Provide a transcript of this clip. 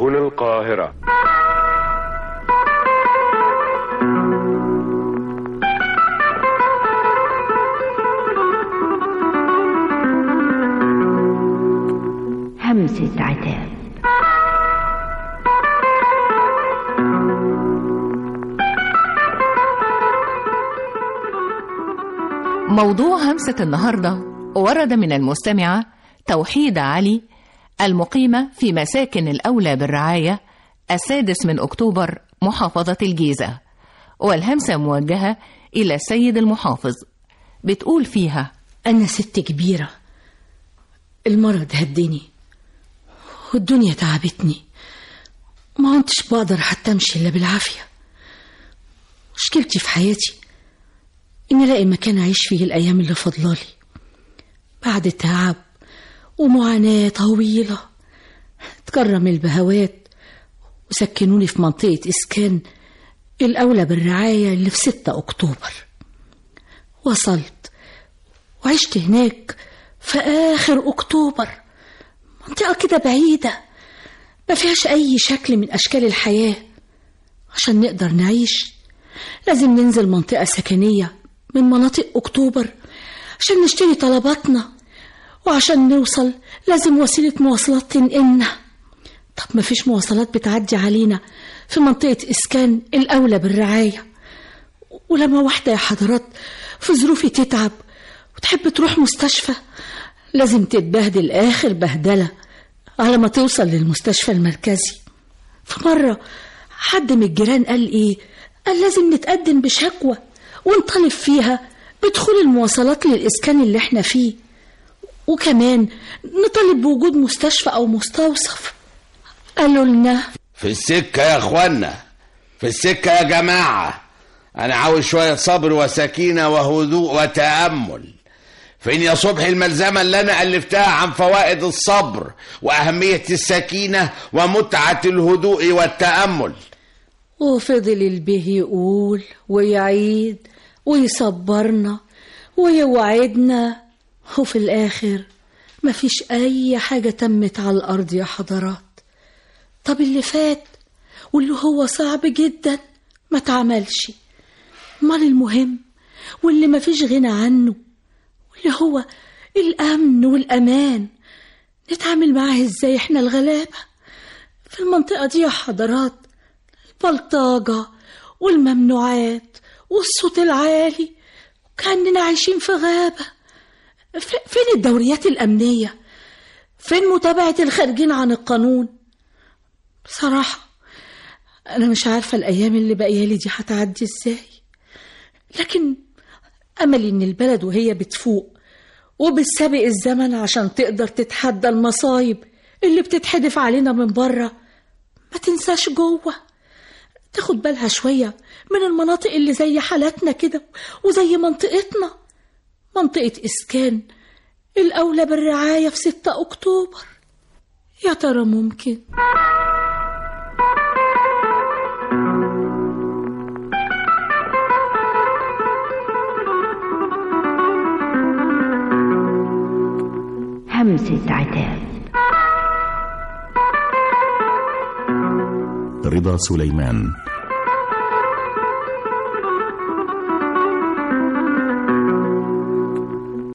سبل القاهرة همسة عتاب موضوع همسة النهاردة ورد من المستمعة توحيد علي المقيمة في مساكن الأولى بالرعاية السادس من أكتوبر محافظة الجيزة والهمسة موجهة إلى السيد المحافظ بتقول فيها أنا ست كبيرة المرض هدني والدنيا تعبتني ما كنتش بقدر حتى أمشي إلا بالعافية مشكلتي في حياتي إني ألاقي مكان أعيش فيه الأيام اللي فضلالي بعد تعب ومعاناة طويلة تكرم البهوات وسكنوني في منطقة إسكان الأولى بالرعاية اللي في ستة أكتوبر وصلت وعشت هناك في آخر أكتوبر منطقة كده بعيدة ما فيهاش أي شكل من أشكال الحياة عشان نقدر نعيش لازم ننزل منطقة سكنية من مناطق أكتوبر عشان نشتري طلباتنا وعشان نوصل لازم وسيلة مواصلات تنقلنا طب ما فيش مواصلات بتعدي علينا في منطقة إسكان الأولى بالرعاية ولما واحدة يا حضرات في ظروفي تتعب وتحب تروح مستشفى لازم تتبهدل آخر بهدلة على ما توصل للمستشفى المركزي في مرة حد من الجيران قال إيه قال لازم نتقدم بشكوى ونطالب فيها بدخول المواصلات للإسكان اللي احنا فيه وكمان نطالب بوجود مستشفى أو مستوصف قالوا لنا في السكة يا اخوانا في السكة يا جماعة أنا عاوز شوية صبر وسكينة وهدوء وتأمل فين يا صبحي الملزمة اللي أنا ألفتها عن فوائد الصبر وأهمية السكينة ومتعة الهدوء والتأمل وفضل البيه يقول ويعيد ويصبرنا ويوعدنا وفي الآخر مفيش أي حاجة تمت على الأرض يا حضرات طب اللي فات واللي هو صعب جدا ما تعملش امال المهم واللي مفيش غنى عنه واللي هو الأمن والأمان نتعامل معاه ازاي احنا الغلابة في المنطقة دي يا حضرات البلطجة والممنوعات والصوت العالي وكأننا عايشين في غابة ف- فين الدوريات الأمنية فين متابعة الخارجين عن القانون بصراحة أنا مش عارفة الأيام اللي باقيالي دي هتعدي إزاي لكن أملي إن البلد وهي بتفوق وبتسابق الزمن عشان تقدر تتحدى المصايب اللي بتتحدف علينا من بره ما تنساش جوه تاخد بالها شوية من المناطق اللي زي حالاتنا كده وزي منطقتنا منطقة إسكان الأولى بالرعاية في ستة أكتوبر يا ترى ممكن همسة عتاب رضا سليمان